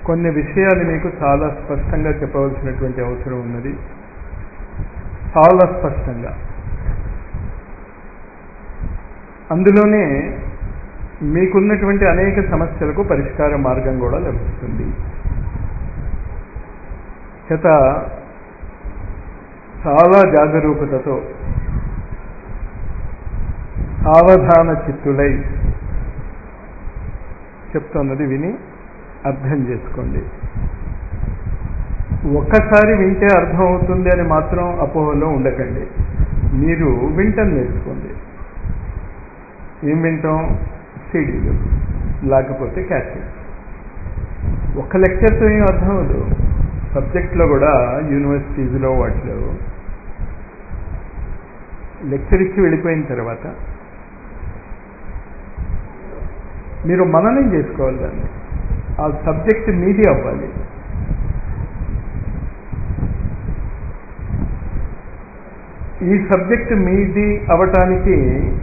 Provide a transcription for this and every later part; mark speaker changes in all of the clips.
Speaker 1: కొన్ని విషయాలు మీకు చాలా స్పష్టంగా చెప్పవలసినటువంటి అవసరం ఉన్నది చాలా స్పష్టంగా అందులోనే మీకున్నటువంటి అనేక సమస్యలకు పరిష్కార మార్గం కూడా లభిస్తుంది చేత చాలా జాగరూకతతో సావధాన చిత్తులై చెప్తున్నది విని అర్థం చేసుకోండి ఒక్కసారి వింటే అర్థం అవుతుంది అని మాత్రం అపోహలో ఉండకండి మీరు వింటం నేర్చుకోండి ఏం వింటాం సీడీలు లేకపోతే క్యాసెట్ ఒక్క లెక్చర్తో ఏం అర్థం అవ్వదు సబ్జెక్ట్లో కూడా యూనివర్సిటీస్లో వాటిలో లెక్చర్ ఇచ్చి వెళ్ళిపోయిన తర్వాత మీరు మననం చేసుకోవాలి దాన్ని ఆ సబ్జెక్ట్ మీది అవ్వాలి ఈ సబ్జెక్ట్ మీది అవటానికి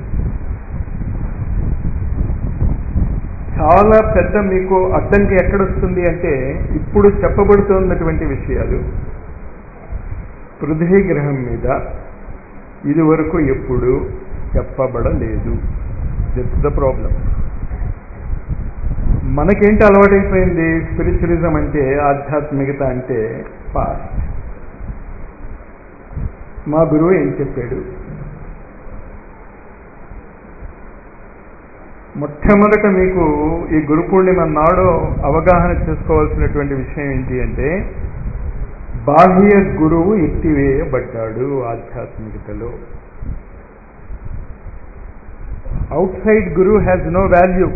Speaker 1: చాలా పెద్ద మీకు అడ్డంకి ఎక్కడొస్తుంది అంటే ఇప్పుడు చెప్పబడుతున్నటువంటి విషయాలు పృథ్వీ గ్రహం మీద ఇది వరకు ఎప్పుడు చెప్పబడలేదు దట్స్ ద ప్రాబ్లం మనకేంటి అలవాటైపోయింది స్పిరిచువలిజం అంటే ఆధ్యాత్మికత అంటే పాస్ట్ మా గురువు ఏం చెప్పాడు మొట్టమొదట మీకు ఈ గురు పూర్ణిమ నాడు అవగాహన చేసుకోవాల్సినటువంటి విషయం ఏంటి అంటే బాహ్య గురువు ఎత్తివేయబడ్డాడు ఆధ్యాత్మికతలో outside guru has no value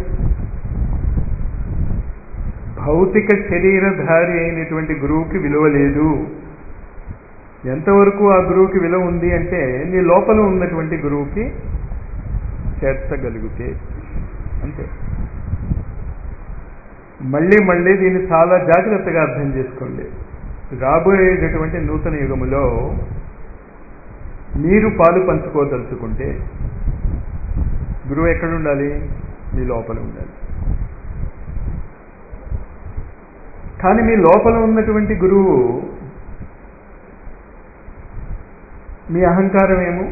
Speaker 1: భౌతిక శరీరధారి అయినటువంటి గురువుకి విలువ లేదు ఎంతవరకు ఆ గురువుకి విలువ ఉంది అంటే నీ లోపల ఉన్నటువంటి గురువుకి చేర్చగలిగితే అంతే మళ్ళీ మళ్ళీ దీన్ని చాలా జాగ్రత్తగా అర్థం చేసుకోండి రాబోయేటటువంటి నూతన యుగములో మీరు పాలు పంచుకోదలుచుకుంటే గురువు ఎక్కడ ఉండాలి మీ లోపల ఉండాలి కానీ మీ లోపల ఉన్నటువంటి గురువు మీ అహంకారం ఏమో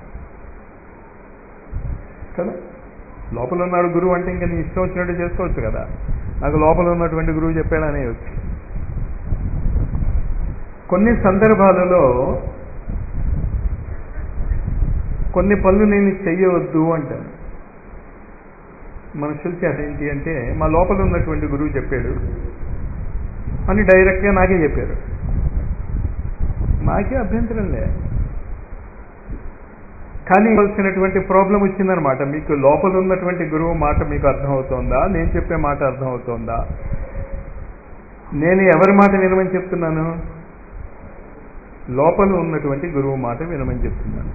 Speaker 1: కదా లోపల ఉన్నాడు గురువు అంటే ఇంకా నీ ఇష్టం వచ్చినట్టు చేసుకోవచ్చు కదా నాకు లోపల ఉన్నటువంటి గురువు చెప్పాడు అనేవచ్చు కొన్ని సందర్భాలలో కొన్ని పనులు నేను చెయ్యవద్దు అంటాను మనుషులు చేత ఏంటి అంటే మా లోపల ఉన్నటువంటి గురువు చెప్పాడు అని డైరెక్ట్గా నాకే చెప్పారు నాకే అభ్యంతరం లే కానీ వచ్చినటువంటి ప్రాబ్లం వచ్చిందనమాట మీకు లోపల ఉన్నటువంటి గురువు మాట మీకు అర్థమవుతోందా నేను చెప్పే మాట అర్థమవుతోందా నేను ఎవరి మాట వినమని చెప్తున్నాను లోపల ఉన్నటువంటి గురువు మాట వినమని చెప్తున్నాను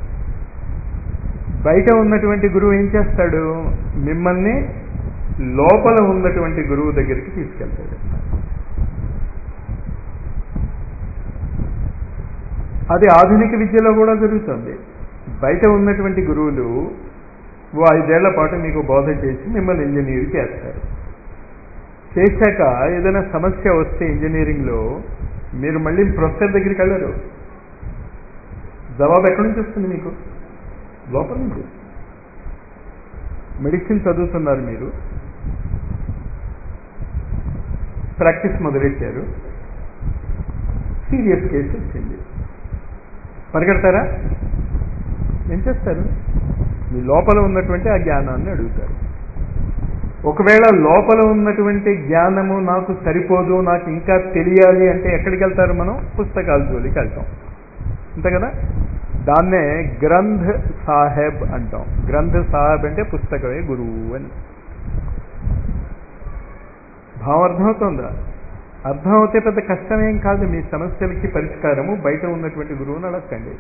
Speaker 1: బయట ఉన్నటువంటి గురువు ఏం చేస్తాడు మిమ్మల్ని లోపల ఉన్నటువంటి గురువు దగ్గరికి తీసుకెళ్తాడు అది ఆధునిక విద్యలో కూడా జరుగుతుంది బయట ఉన్నటువంటి గురువులు ఓ ఐదేళ్ల పాటు మీకు బోధ చేసి మిమ్మల్ని ఇంజనీర్ చేస్తారు చేశాక ఏదైనా సమస్య వస్తే ఇంజనీరింగ్లో మీరు మళ్ళీ ప్రొఫెసర్ దగ్గరికి వెళ్ళరు జవాబు ఎక్కడి నుంచి వస్తుంది మీకు లోపల నుంచి మెడిసిన్ చదువుతున్నారు మీరు ప్రాక్టీస్ మొదలెట్టారు సీరియస్ కేసు వచ్చింది పరిగెడతారా ఏం చేస్తారు మీ లోపల ఉన్నటువంటి ఆ జ్ఞానాన్ని అడుగుతారు ఒకవేళ లోపల ఉన్నటువంటి జ్ఞానము నాకు సరిపోదు నాకు ఇంకా తెలియాలి అంటే ఎక్కడికి వెళ్తారు మనం పుస్తకాల జోలికి వెళ్తాం అంతే కదా దాన్నే గ్రంథ్ సాహెబ్ అంటాం గ్రంథ్ సాహెబ్ అంటే పుస్తకమే గురువు అని భావం అర్థమవుతుందా అర్థమవుతే పెద్ద కష్టమేం కాదు మీ సమస్యలకి పరిష్కారము బయట ఉన్నటువంటి గురువుని అడగండి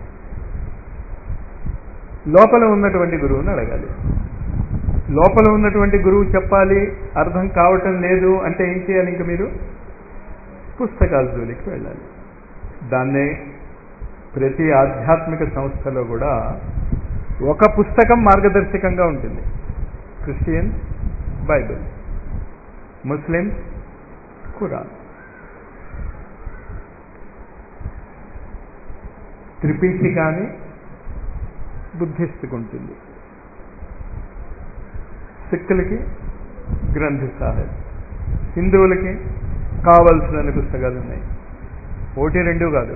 Speaker 1: లోపల ఉన్నటువంటి గురువుని అడగాలి లోపల ఉన్నటువంటి గురువు చెప్పాలి అర్థం కావటం లేదు అంటే ఏం చేయాలి ఇంక మీరు పుస్తకాల జోలికి వెళ్ళాలి దాన్నే ప్రతి ఆధ్యాత్మిక సంస్థలో కూడా ఒక పుస్తకం మార్గదర్శకంగా ఉంటుంది Christians Bible Muslims Quran Tripitaka అని బుద్ధిస్ట్కి ఉంటుంది సిక్కులకి గ్రంథి సాహెబ్ హిందువులకి కావలసిన పుస్తకాలు ఉన్నాయి ఒకటి రెండు కాదు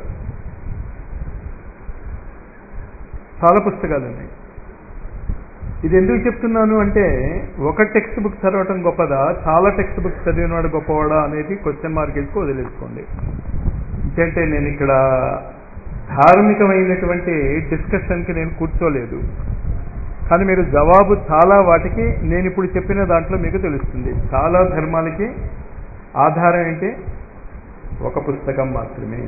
Speaker 1: చాలా పుస్తకాలు ఉన్నాయి ఇది ఎందుకు చెప్తున్నాను అంటే ఒక టెక్స్ట్ బుక్ చదవటం గొప్పదా చాలా టెక్స్ట్ బుక్స్ చదివినవాడు గొప్పవాడా అనేది క్వశ్చన్ మార్క్ వేసుకు వదిలేసుకోండి ఎందుకంటే నేను ఇక్కడ ధార్మికమైనటువంటి డిస్కషన్కి నేను కూర్చోలేదు కానీ మీరు జవాబు చాలా వాటికి నేను ఇప్పుడు చెప్పిన దాంట్లో మీకు తెలుస్తుంది చాలా ధర్మాలకి ఆధారం ఏంటి ఒక పుస్తకం మాత్రమే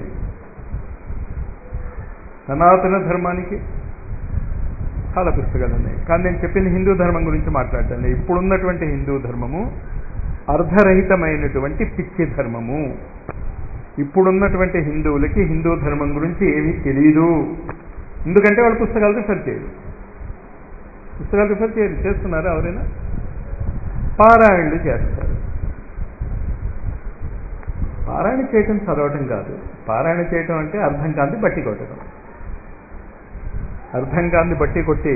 Speaker 1: సనాతన ధర్మానికి చాలా పుస్తకాలు ఉన్నాయి కానీ నేను చెప్పిన హిందూ ధర్మం గురించి మాట్లాడతాను ఇప్పుడున్నటువంటి హిందూ ధర్మము అర్ధరహితమైనటువంటి పిచ్చి ధర్మము ఇప్పుడున్నటువంటి హిందువులకి హిందూ ధర్మం గురించి ఏమీ తెలియదు ఎందుకంటే వాళ్ళు పుస్తకాలు రిఫర్ చేయరు పుస్తకాలు రిఫర్ చేయరు చేస్తున్నారా ఎవరైనా పారాయణలు చేస్తారు పారాయణ చేయటం చదవటం కాదు పారాయణ చేయటం అంటే అర్థం కాంతి బట్టి కొట్టడం అర్థం కాంతి బట్టి కొట్టి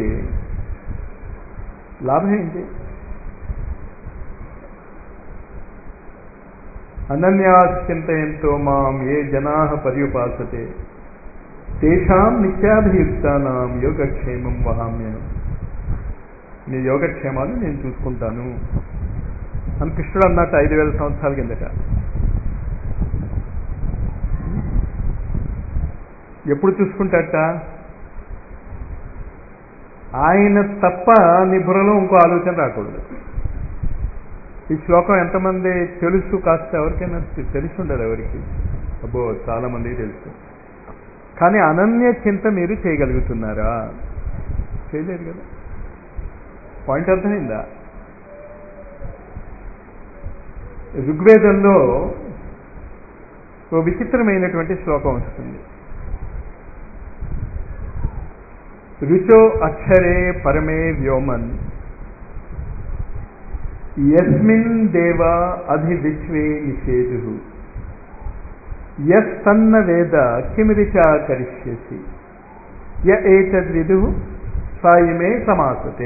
Speaker 1: లాభం ఏంటి అనన్యాశ్చింతయంతో మాం ఏ జనా పర్యుపాసతే తేషాం నిత్యాభియుక్తానాం యోగక్షేమం వహామ్యను నీ యోగక్షేమాలు నేను చూసుకుంటాను అని కృష్ణుడు అన్నట్టు ఐదు వేల సంవత్సరాల కిందట ఎప్పుడు చూసుకుంటాట ఆయన తప్ప నీ బుర్రలో ఇంకో ఆలోచన రాకూడదు ఈ శ్లోకం ఎంతమంది తెలుసు కాస్త ఎవరికైనా తెలిసి ఉండదు ఎవరికి అబ్బో చాలా మందికి తెలుసు కానీ అనన్య చింత మీరు చేయగలుగుతున్నారా చేయలేరు కదా పాయింట్ అర్థమైందా ఋగ్వేదంలో ఓ విచిత్రమైనటువంటి శ్లోకం వస్తుంది రుచో అక్షరే పరమే వ్యోమన్ యస్మిన్ దేవ అధి విశ్వే నిషేధు యస్తన్న వేద కిమిరిచా కరిష్యసి య ఏతద్విదు సాయమే సమాసతే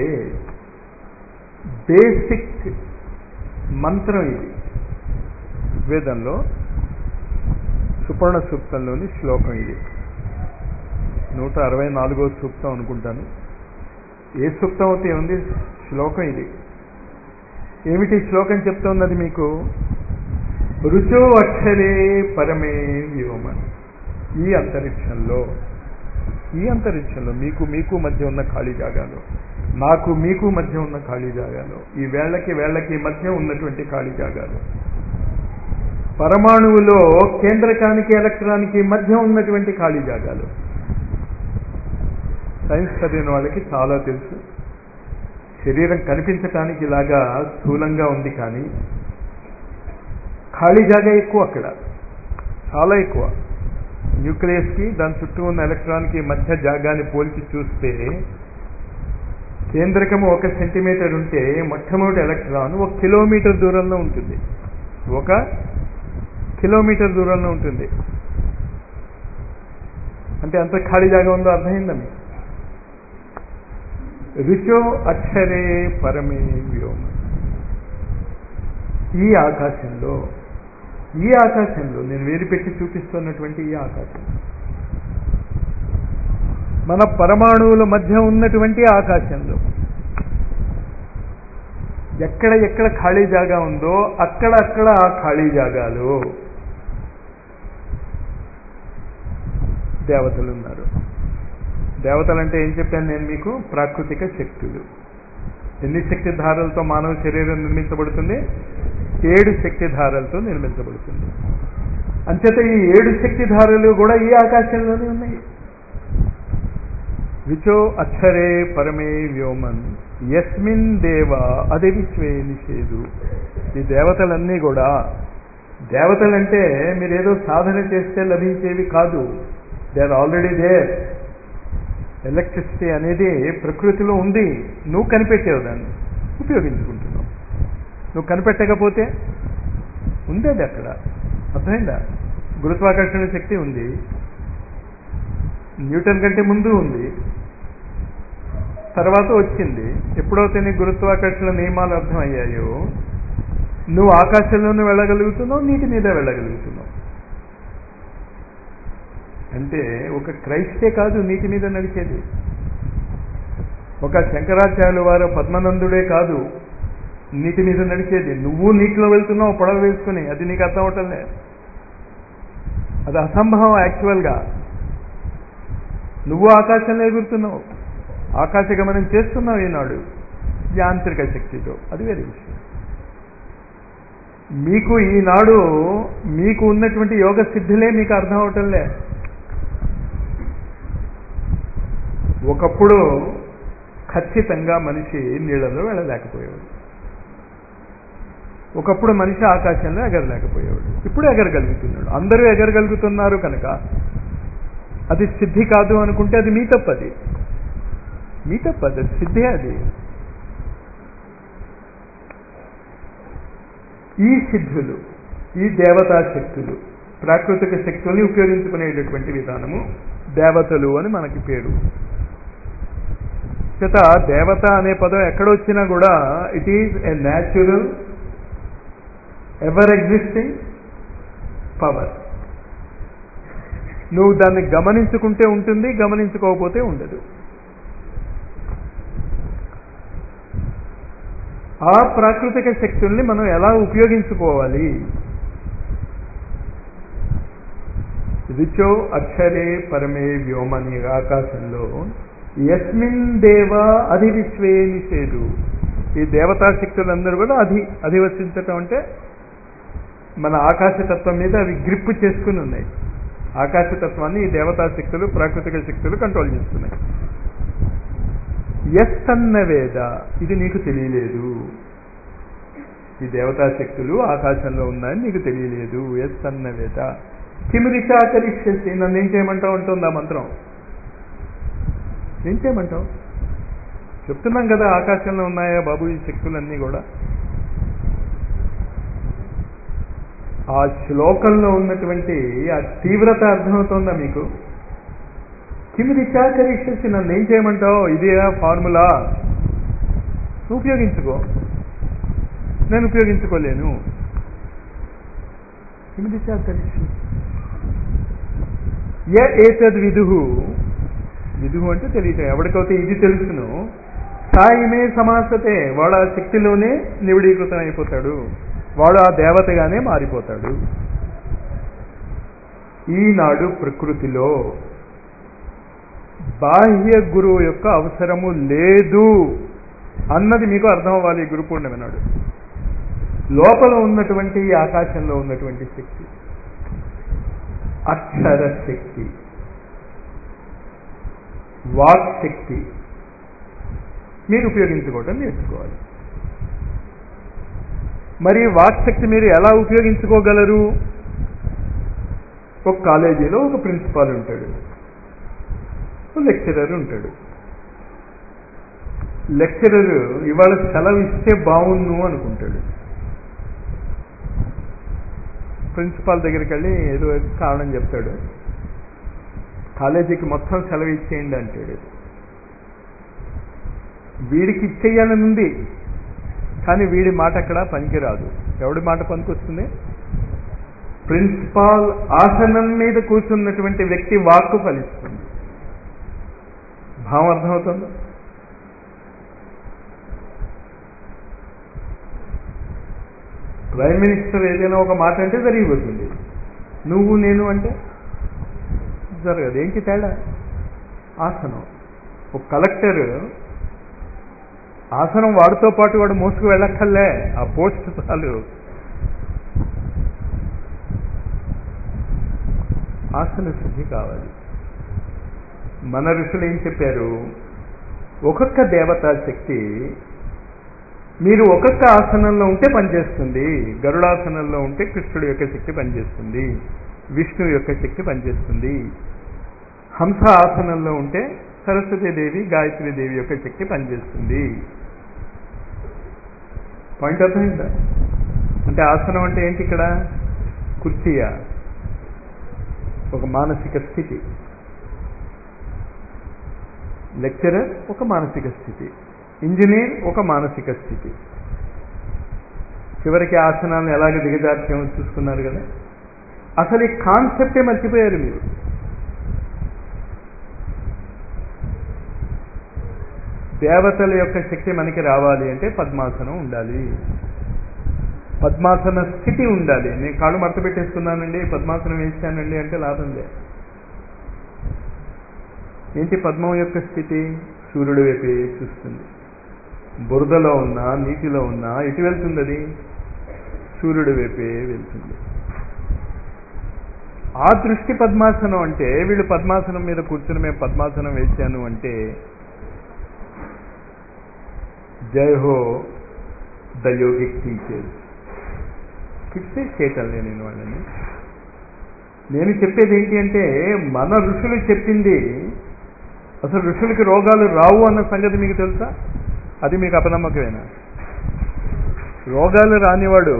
Speaker 1: బేసిక్ మంత్రం ఇది వేదంలో సుపర్ణ సూక్తంలోని శ్లోకం ఇది నూట అరవై నాలుగో సూక్తం అనుకుంటాను ఏ సూక్తం అయితే ఉంది శ్లోకం ఇది ఏమిటి శ్లోకం చెప్తున్నది మీకు రుచో అక్షరే పరమే వ్యోమన్ ఈ అంతరిక్షంలో ఈ అంతరిక్షంలో మీకు మీకు మధ్య ఉన్న ఖాళీ జాగాలో నాకు మీకు మధ్య ఉన్న ఖాళీ జాగాలో ఈ వేళ్లకి వేళ్లకి మధ్య ఉన్నటువంటి ఖాళీ జాగాలో పరమాణువులో కేంద్రకానికి ఎలక్ట్రానికి మధ్య ఉన్నటువంటి ఖాళీ జాగాలు సైన్స్ చదివిన వాళ్ళకి చాలా తెలుసు శరీరం కనిపించటానికి ఇలాగా స్థూలంగా ఉంది కానీ ఖాళీ జాగా ఎక్కువ అక్కడ చాలా ఎక్కువ న్యూక్లియస్కి దాని చుట్టూ ఉన్న ఎలక్ట్రాన్కి మధ్య జాగాని పోల్చి చూస్తే కేంద్రకము ఒక సెంటీమీటర్ ఉంటే మొట్టమొదటి ఎలక్ట్రాన్ ఒక కిలోమీటర్ దూరంలో ఉంటుంది ఒక కిలోమీటర్ దూరంలో ఉంటుంది అంటే అంత ఖాళీ జాగా ఉందో అర్థమైందా మీకు రుచో అక్షరే పరమే వ్యోమ ఈ ఆకాశంలో ఈ ఆకాశంలో నేను వేరు పెట్టి చూపిస్తున్నటువంటి ఈ ఆకాశం మన పరమాణువుల మధ్య ఉన్నటువంటి ఆకాశంలో ఎక్కడ ఎక్కడ ఖాళీ జాగా ఉందో అక్కడ అక్కడ ఆ ఖాళీ జాగాలో దేవతలు ఉన్నారు దేవతలు అంటే ఏం చెప్పాను నేను మీకు ప్రాకృతిక శక్తులు ఎన్ని శక్తి ధారలతో మానవ శరీరం నిర్మించబడుతుంది ఏడు శక్తి ధారలతో నిర్మించబడుతుంది అంచేత ఈ ఏడు శక్తి ధారలు కూడా ఈ ఆకాశంలోనే ఉన్నాయి విచో అక్షరే పరమే వ్యోమన్ యస్మిన్ దేవ అది విశ్వే నిషేధు ఈ దేవతలన్నీ కూడా దేవతలంటే మీరు ఏదో సాధన చేస్తే లభించేవి కాదు they are already there electricity అనేది ప్రకృతిలో ఉంది నువ్వు కనిపెట్టావు దాన్ని ఉపయోగించుకుంటున్నావు నువ్వు కనిపెట్టకపోతే ఉంది అది అక్కడ అర్థమైందా గురుత్వాకర్షణ శక్తి ఉంది న్యూటన్ కంటే ముందు ఉంది తర్వాత వచ్చింది ఎప్పుడైతే నీకు గురుత్వాకర్షణ నియమాలు అర్థమయ్యాయో నువ్వు ఆకాశంలోనూ వెళ్ళగలుగుతున్నావు నీటి మీద వెళ్ళగలుగుతున్నావు అంటే ఒక క్రైస్తే కాదు నీటి మీద నడిచేది ఒక శంకరాచార్యుల వారు పద్మనందుడే కాదు నీటి మీద నడిచేది నువ్వు నీటిలో వెళ్తున్నావు పడవ వేసుకుని అది నీకు అర్థం అవటంలే అది అసంభవం యాక్చువల్గా నువ్వు ఆకాశంలో ఎగురుతున్నావు ఆకాశ గమనం చేస్తున్నావు ఈనాడు యాంత్రిక శక్తితో అది వేరే విషయం మీకు ఈనాడు మీకు ఉన్నటువంటి యోగ సిద్ధులే మీకు అర్థం అవటంలే ఒకప్పుడు ఖచ్చితంగా మనిషి నీళ్ళలో వెళ్ళలేకపోయేవాడు ఒకప్పుడు మనిషి ఆకాశంలో ఎగరలేకపోయేవాడు ఇప్పుడు ఎగరగలుగుతున్నాడు అందరూ ఎగరగలుగుతున్నారు కనుక అది సిద్ధి కాదు అనుకుంటే అది మీ తప్పది మీ తప్పది అది సిద్ధే అది ఈ సిద్ధులు ఈ దేవతా శక్తులు ప్రాకృతిక శక్తుల్ని ఉపయోగించుకునేటటువంటి విధానము దేవతలు అని మనకి పేరు చేత దేవత అనే పదం ఎక్కడొచ్చినా కూడా it is a natural ever existing power నువ్వు దాన్ని గమనించుకుంటే ఉంటుంది గమనించుకోకపోతే ఉండదు ఆ ప్రాకృతిక శక్తుల్ని మనం ఎలా ఉపయోగించుకోవాలి రిచో అక్షరే పరమే వ్యోమని ఆకాశంలో యస్మిన్ దేవ అధివిశ్వే నిషేధు ఈ దేవతా శక్తులందరూ కూడా అధి అధివసించటం అంటే మన ఆకాశతత్వం మీద అవి గ్రిప్ చేసుకుని ఉన్నాయి ఆకాశతత్వాన్ని ఈ దేవతా శక్తులు ప్రాకృతిక శక్తులు కంట్రోల్ చేస్తున్నాయి ఎస్ అన్న వేద ఇది నీకు తెలియలేదు ఈ దేవతా శక్తులు ఆకాశంలో ఉన్నాయని నీకు తెలియలేదు ఎస్ అన్న వేద కిమిరిషాకరిష్యసి నన్ను ఏం చేయమంటావు ఉంటుంది ఆ మంత్రం ఏం చేయమంటావు చెప్తున్నాం కదా ఆకాశంలో ఉన్నాయా బాబు ఈ శక్తులన్నీ కూడా ఆ శ్లోకంలో ఉన్నటువంటి ఆ తీవ్రత అర్థమవుతోందా మీకు కిమి రిచాకరిష్యసి నన్ను ఏం చేయమంటావు ఇదే ఫార్ములా నువ్వు ఉపయోగించుకో నేను ఉపయోగించుకోలేను కిమి రిచాకరిష్యసి ఏ ఏతద్ విదుహు విదుహు అంటే తెలియదు ఎవరికైతే ఇది తెలుసును సాయిమే సమాసతే వాడు ఆ శక్తిలోనే నివిడీకృతం అయిపోతాడు వాడు ఆ దేవతగానే మారిపోతాడు ఈనాడు ప్రకృతిలో బాహ్య గురువు యొక్క అవసరము లేదు అన్నది మీకు అర్థం అవ్వాలి గురు పూర్ణిమ నాడు లోపల ఉన్నటువంటి ఈ ఆకాశంలో ఉన్నటువంటి శక్తి అక్షర శక్తి వాక్ శక్తి మీరు ఉపయోగించుకోవటం నేర్చుకోవాలి మరి వాక్ శక్తి మీరు ఎలా ఉపయోగించుకోగలరు ఒక కాలేజీలో ఒక ప్రిన్సిపాల్ ఉంటాడు ఒక లెక్చరర్ ఉంటాడు లెక్చరర్ ఇవాళ సెలవు ఇస్తే బాగుండు అనుకుంటాడు ప్రిన్సిపాల్ దగ్గరికి వెళ్ళి ఏదో కారణం చెప్తాడు కాలేజీకి మొత్తం సెలవు ఇచ్చేయండి అంటాడు వీడికి ఇచ్చేయాలని ఉంది కానీ వీడి మాట అక్కడ పనికిరాదు ఎవడి మాట పనికొస్తుంది ప్రిన్సిపాల్ ఆసనం మీద కూర్చున్నటువంటి వ్యక్తి వాక్కు ఫలిస్తుంది భావం అర్థమవుతుందా ప్రైమ్ మినిస్టర్ ఏదైనా ఒక మాట అంటే జరిగిపోతుంది నువ్వు నేను అంటే జరగదు ఏంటి తేడా ఆసనం ఒక కలెక్టర్ ఆసనం వాడితో పాటు వాడు మోసుకు వెళ్ళక్కర్లే ఆ పోస్ట్ చాలు ఆసన శుద్ధి కావాలి మన ఋషులు ఏం చెప్పారు ఒక్కొక్క దేవతా శక్తి మీరు ఒక్కొక్క ఆసనంలో ఉంటే పనిచేస్తుంది గరుడాసనంలో ఉంటే కృష్ణుడి యొక్క శక్తి పనిచేస్తుంది విష్ణువు యొక్క శక్తి పనిచేస్తుంది హంస ఆసనంలో ఉంటే సరస్వతీదేవి దేవి యొక్క శక్తి పనిచేస్తుంది పాయింట్ అర్థమైందా అంటే ఆసనం అంటే ఏంటి ఇక్కడ కుర్చీయా ఒక మానసిక స్థితి లెక్చరర్ ఒక మానసిక స్థితి ఇంజనీర్ ఒక మానసిక స్థితి చివరికి ఆసనాలను ఎలాగ దిగజార్చామో చూసుకున్నారు కదా అసలు ఈ కాన్సెప్టే మర్చిపోయారు మీరు దేవతల యొక్క శక్తి మనకి రావాలి అంటే పద్మాసనం ఉండాలి పద్మాసన స్థితి ఉండాలి నేను కాళ్ళు మడత పెట్టేస్తున్నానండి పద్మాసనం వేసానండి అంటే లాభం లే ఏంటి పద్మం యొక్క స్థితి సూర్యుడు వైపే చూస్తుంది బురదలో ఉన్నా నీటిలో ఉన్నా ఎటు వెళ్తుంది అది సూర్యుడి వైపే వెళ్తుంది ఆ దృష్టి పద్మాసనం అంటే వీళ్ళు పద్మాసనం మీద కూర్చుని మేము పద్మాసనం వేశాను అంటే జై హో ద యోగిక్ టీచర్స్ క్రిటిసైజ్ చేయటం నేను వాళ్ళని నేను చెప్పేది ఏంటి అంటే మన ఋషులు చెప్పింది అసలు ఋషులకి రోగాలు రావు అన్న సంగతి మీకు తెలుసా అది మీకు అపనమ్మకమేనా రోగాలు రానివాడు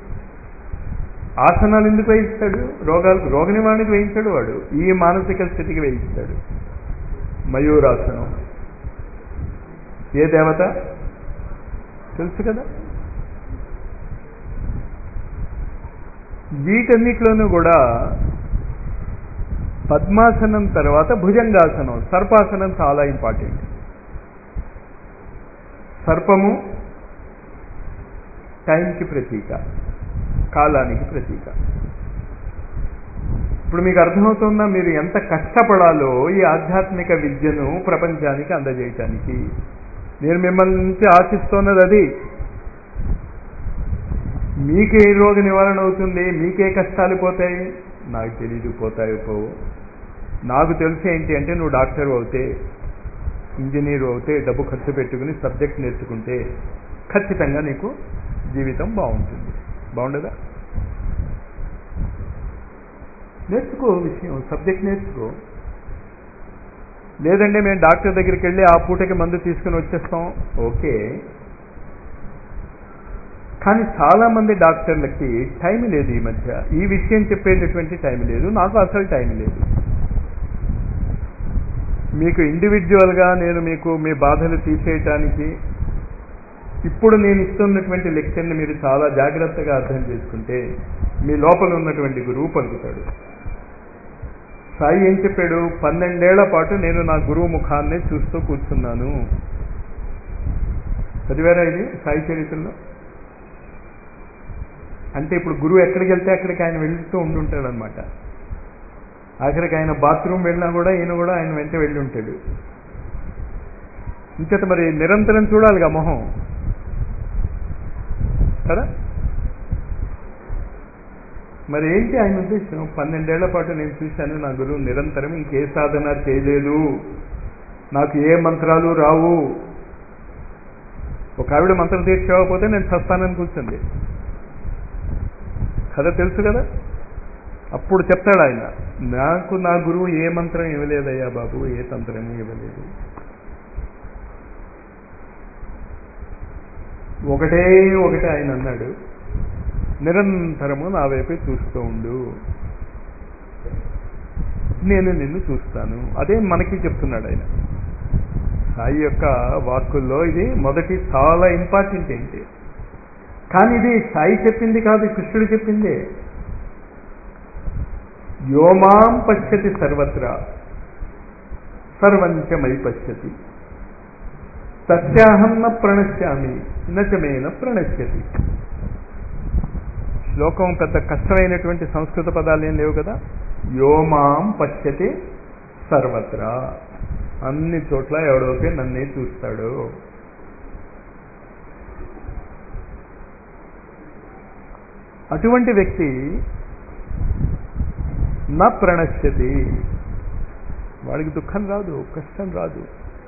Speaker 1: ఆసనాలు ఎందుకు వేయిస్తాడు రోగాలకు రోగ నివారణకు వేయించాడు వాడు ఈ మానసిక స్థితికి వేయిస్తాడు మయూరాసనం ఏ దేవత తెలుసు కదా వీటన్నిటిలోనూ కూడా పద్మాసనం తర్వాత భుజంగాసనం సర్పాసనం చాలా ఇంపార్టెంట్ సర్పము టైంకి ప్రతీక కాలానికి ప్రతీక ఇప్పుడు మీకు అర్థమవుతుందా మీరు ఎంత కష్టపడాలో ఈ ఆధ్యాత్మిక విద్యను ప్రపంచానికి అందజేయటానికి నేను మిమ్మల్ని నుంచి ఆశిస్తున్నది అది మీకే రోగ నివారణ అవుతుంది మీకే కష్టాలు పోతాయి నాకు తెలియదు పోతాయో పోవు నాకు తెలిసి ఏంటి అంటే నువ్వు డాక్టర్ అవుతే ఇంజనీర్ అవుతే డబ్బు ఖర్చు పెట్టుకుని సబ్జెక్ట్ నేర్చుకుంటే ఖచ్చితంగా నీకు జీవితం బాగుంటుంది బాగుండదా నేర్చుకో విషయం సబ్జెక్ట్ నేర్చుకో లేదంటే మేము డాక్టర్ దగ్గరికి వెళ్ళి ఆ పూటకి మందు తీసుకుని వచ్చేస్తాం ఓకే కానీ చాలా మంది డాక్టర్లకి టైం లేదు ఈ మధ్య ఈ విషయం చెప్పేటటువంటి టైం లేదు నాకు అసలు టైం లేదు మీకు ఇండివిజువల్గా నేను మీకు మీ బాధలు తీసేయటానికి ఇప్పుడు నేను ఇస్తున్నటువంటి లెక్చర్ని మీరు చాలా జాగ్రత్తగా అర్థం చేసుకుంటే మీ లోపల ఉన్నటువంటి గురువు పలుకుతాడు సాయి ఏం చెప్పాడు పన్నెండేళ్ల పాటు నేను నా గురువు ముఖాన్ని చూస్తూ కూర్చున్నాను చదివారా ఇది సాయి చరిత్రలో అంటే ఇప్పుడు గురువు ఎక్కడికి వెళ్తే అక్కడికి ఆయన వెళ్తూ ఉండుంటాడు అనమాట ఆఖరికి ఆయన బాత్రూమ్ వెళ్ళినా కూడా ఈయన కూడా ఆయన వెంట వెళ్ళి ఉంటాడు ఇంకత మరి నిరంతరం చూడాలిగా మొహం కదా మరి ఏంటి ఆయన ఉద్దేశం పన్నెండేళ్ల పాటు నేను చూశాను నా గురువు నిరంతరం ఇంకే సాధన చేయలేదు నాకు ఏ మంత్రాలు రావు ఒక ఆవిడ మంత్రం తీర్చకపోతే నేను చస్తానని కూర్చుంది కథ తెలుసు కదా అప్పుడు చెప్తాడు ఆయన నాకు నా గురువు ఏ మంత్రం ఇవ్వలేదయ్యా బాబు ఏ తంత్రం ఇవ్వలేదు ఒకటే ఒకటే ఆయన అన్నాడు నిరంతరము నా వైపే చూస్తూ ఉండు నేను నిన్ను చూస్తాను అదే మనకి చెప్తున్నాడు ఆయన సాయి యొక్క వాక్కుల్లో ఇది మొదటి చాలా ఇంపార్టెంట్ ఏంటి కానీ ఇది సాయి చెప్పింది కాదు కృష్ణుడు చెప్పిందే యోమాం పశ్యతి సర్వత్రా సర్వంచమై పశ్యతి సత్యాహం న ప్రణశ్యామి నచమేన ప్రణశ్యతి శ్లోకం పెద్ద కష్టమైనటువంటి సంస్కృత పదాలు ఏం లేవు కదా యోమాం పశ్యతి సర్వత్రా అన్ని చోట్ల ఎవడోకే నన్నే చూస్తాడు అటువంటి వ్యక్తి నా ప్రణశ్యతి వాడికి దుఃఖం రాదు కష్టం రాదు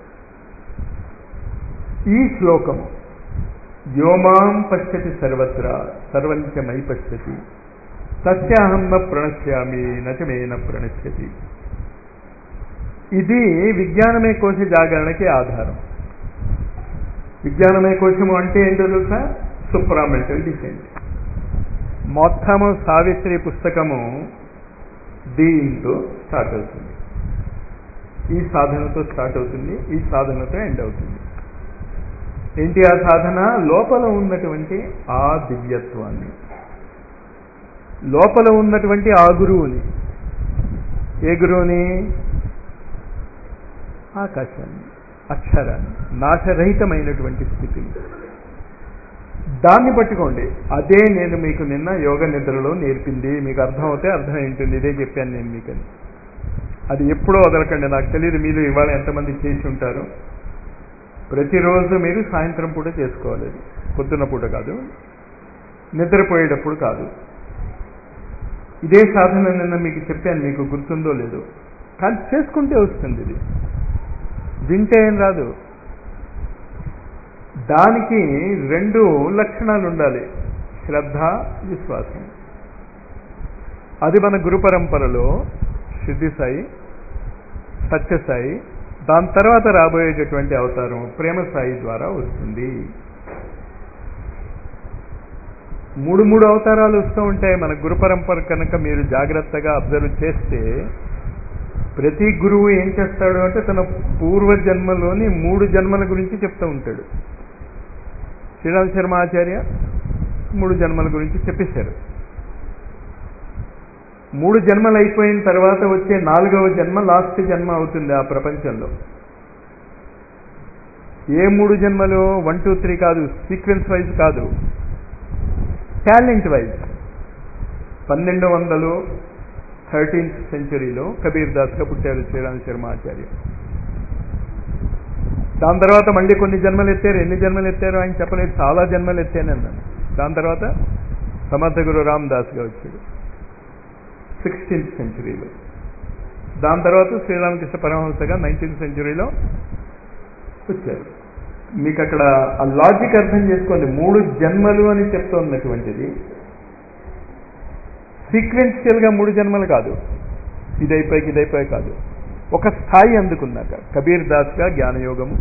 Speaker 1: ఈ శ్లోకము వ్యోమాం పశ్యతి సర్వత్రా సర్వంచమై పశ్యతి సత్యాహం న ప్రణశ్యామి నచమే న ప్రణశ్యతి ఇది విజ్ఞానమే కోశ జాగరణకి ఆధారం విజ్ఞానమే కోశము అంటే ఏంటో తెలుసా సుప్రామెంటల్ డిసెంట్ మొత్తము సావిత్రి పుస్తకము దీంతో స్టార్ట్ అవుతుంది ఈ సాధనతో స్టార్ట్ అవుతుంది ఈ సాధనతో ఎండ్ అవుతుంది ఏంటి ఆ సాధన లోపల ఉన్నటువంటి ఆ దివ్యత్వాన్ని లోపల ఉన్నటువంటి ఆ గురువుని ఏ గురువుని ఆకాశాన్ని అక్షరాన్ని నాశరహితమైనటువంటి స్థితిని దాన్ని పట్టుకోండి అదే నేను మీకు నిన్న యోగ నిద్రలో నేర్పింది మీకు అర్థం అవుతే అర్థం ఏంటుంది ఇదే చెప్పాను నేను మీకని అది ఎప్పుడో వదలకండి నాకు తెలియదు మీరు ఇవాళ ఎంతమంది చేసి ఉంటారు ప్రతిరోజు మీరు సాయంత్రం పూట చేసుకోవాలి అది పొద్దున్న పూట కాదు నిద్రపోయేటప్పుడు కాదు ఇదే సాధన నిన్న మీకు చెప్పాను మీకు గుర్తుందో లేదో కానీ చేసుకుంటే వస్తుంది ఇది వింటే ఏం రాదు దానికి రెండు లక్షణాలు ఉండాలి శ్రద్ధ విశ్వాసం అది మన గురు పరంపరలో సిద్ధి సాయి సత్యసాయి దాని తర్వాత రాబోయేటటువంటి అవతారం ప్రేమ సాయి ద్వారా వస్తుంది మూడు మూడు అవతారాలు వస్తూ ఉంటాయి మన గురు పరంపర కనుక మీరు జాగ్రత్తగా అబ్జర్వ్ చేస్తే ప్రతి గురువు ఏం చేస్తాడు అంటే తన పూర్వ జన్మలోని మూడు జన్మల గురించి చెప్తూ ఉంటాడు శ్రీరామ్ శర్మ ఆచార్య మూడు జన్మల గురించి చెప్పేశారు మూడు జన్మలు అయిపోయిన తర్వాత వచ్చే నాలుగవ జన్మ లాస్ట్ జన్మ అవుతుంది ఆ ప్రపంచంలో ఏ మూడు జన్మలు వన్ టూ త్రీ కాదు సీక్వెన్స్ వైజ్ కాదు టాలెంట్ వైజ్ పన్నెండు వందలు థర్టీన్త్ సెంచరీలో కబీర్ దాస్గా పుట్టారు శ్రీరామ్ శర్మ ఆచార్య దాని తర్వాత మళ్ళీ కొన్ని జన్మలు ఎత్తారు ఎన్ని జన్మలు ఎత్తారు ఆయన చెప్పలేదు చాలా జన్మలు ఎత్తానన్నాను దాని తర్వాత సమర్థ గురు రామ్ దాస్గా వచ్చాడు సిక్స్టీన్త్ సెంచరీలో దాని తర్వాత శ్రీరామకృష్ణ పరమహంసగా నైన్టీన్త్ సెంచరీలో వచ్చారు మీకు అక్కడ ఆ లాజిక్ అర్థం చేసుకోండి మూడు జన్మలు అని చెప్తున్నటువంటిది సీక్వెన్షియల్గా మూడు జన్మలు కాదు ఇదైపోయి ఇదైపోయి కాదు ఒక స్థాయి అందుకున్నాక కబీర్ దాస్గా జ్ఞానయోగము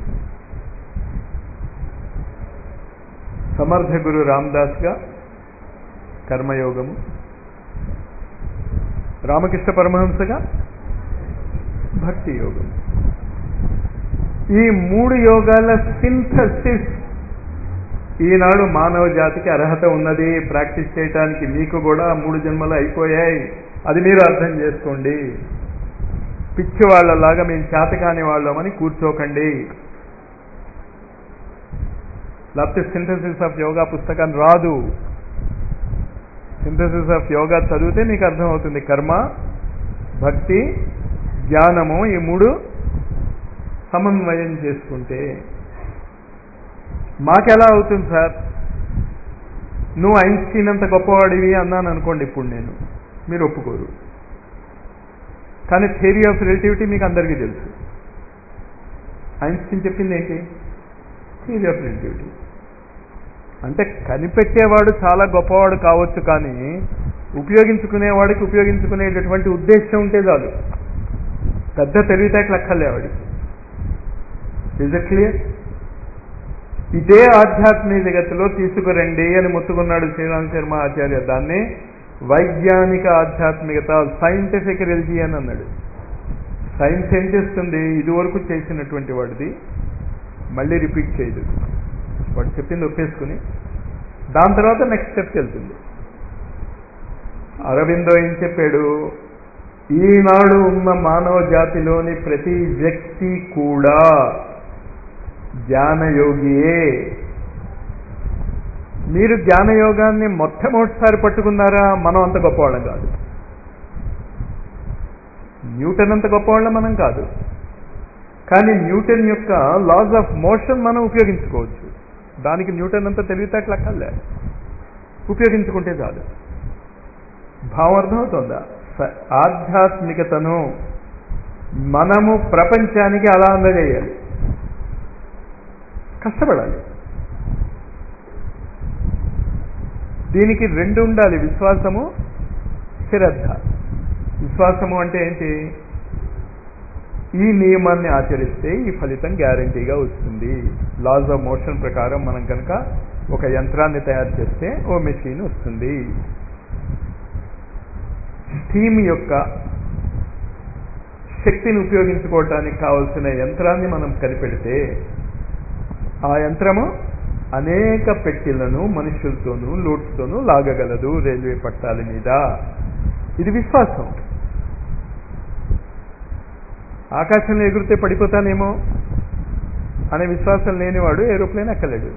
Speaker 1: సమర్థ గురు రామదాస్గా కర్మయోగము రామకృష్ణ పరమహంసగా భక్తి యోగం ఈ మూడు యోగాల సింథసిస్ ఈనాడు మానవ జాతికి అర్హత ఉన్నది ప్రాక్టీస్ చేయడానికి మీకు కూడా మూడు జన్మలు అయిపోయాయి అది మీరు అర్థం చేసుకోండి పిచ్చి వాళ్ళలాగా మేము చేతకాని వాళ్ళమని కూర్చోకండి లేకపోతే సింథసిస్ ఆఫ్ యోగా పుస్తకాన్ని రాదు సింథసిస్ ఆఫ్ యోగా చదివితే మీకు అర్థమవుతుంది కర్మ భక్తి జ్ఞానము ఈ మూడు సమన్వయం చేసుకుంటే మాకెలా అవుతుంది సార్ నువ్వు ఐన్స్టీన్ అంత గొప్పవాడివి అన్నాను అనుకోండి ఇప్పుడు నేను మీరు ఒప్పుకోరు కానీ థియరీ ఆఫ్ రిలేటివిటీ మీకు అందరికీ తెలుసు ఐన్స్టీన్ చెప్పింది ఏంటి థియరీ ఆఫ్ రిలేటివిటీ అంటే కనిపెట్టేవాడు చాలా గొప్పవాడు కావచ్చు కానీ ఉపయోగించుకునేవాడికి ఉపయోగించుకునేటటువంటి ఉద్దేశం ఉంటే చాలు పెద్ద తెలివితేటలు అక్కర్లే వాడికి ఇజ్ ఇట్ క్లియర్ ఇదే ఆధ్యాత్మిక జగత్తులో తీసుకురండి అని ముత్తుకున్నాడు శ్రీరామ్ శర్మ ఆచార్య దాన్ని వైజ్ఞానిక ఆధ్యాత్మికత సైంటిఫిక్ రిలిజియన్ అన్నాడు సైన్స్ ఏం చేస్తుంది ఇదివరకు చేసినటువంటి వాడిది మళ్ళీ రిపీట్ చేయదు వాడు చెప్పింది ఒప్పేసుకుని దాని తర్వాత నెక్స్ట్ స్టెప్కి వెళ్తుంది అరవిందో ఏం చెప్పాడు ఈనాడు ఉన్న మానవ జాతిలోని ప్రతి వ్యక్తి కూడా జ్ఞానయోగియే మీరు జ్ఞానయోగాన్ని మొట్టమొదటిసారి పట్టుకున్నారా మనం అంత గొప్పవాళ్ళం కాదు న్యూటన్ అంత గొప్పవాళ్ళం మనం కాదు కానీ న్యూటన్ యొక్క లాస్ ఆఫ్ మోషన్ మనం ఉపయోగించుకోవచ్చు దానికి న్యూటన్ అంత తెలివితేటలు అక్కర్లే ఉపయోగించుకుంటే చాలు భావం అర్థమవుతుందా ఆధ్యాత్మికతను మనము ప్రపంచానికి అలా అందజేయాలి కష్టపడాలి దీనికి రెండు ఉండాలి విశ్వాసము శ్రద్ధ విశ్వాసము అంటే ఏంటి ఈ నియమాన్ని ఆచరిస్తే ఈ ఫలితం గ్యారంటీగా వస్తుంది లాస్ ఆఫ్ మోషన్ ప్రకారం మనం కనుక ఒక యంత్రాన్ని తయారు చేస్తే ఓ మెషిన్ వస్తుంది స్టీమ్ యొక్క శక్తిని ఉపయోగించుకోవటానికి కావలసిన యంత్రాన్ని మనం కనిపెడితే ఆ యంత్రము అనేక పెట్టెలను మనుషులతోనూ లోడ్స్తోనూ లాగగలదు రైల్వే పట్టాల మీద ఇది విశ్వాసం ఆకాశంలో ఎగురితే పడిపోతానేమో అనే విశ్వాసం లేనివాడు ఏరోప్లేన్ ఎక్కలేడు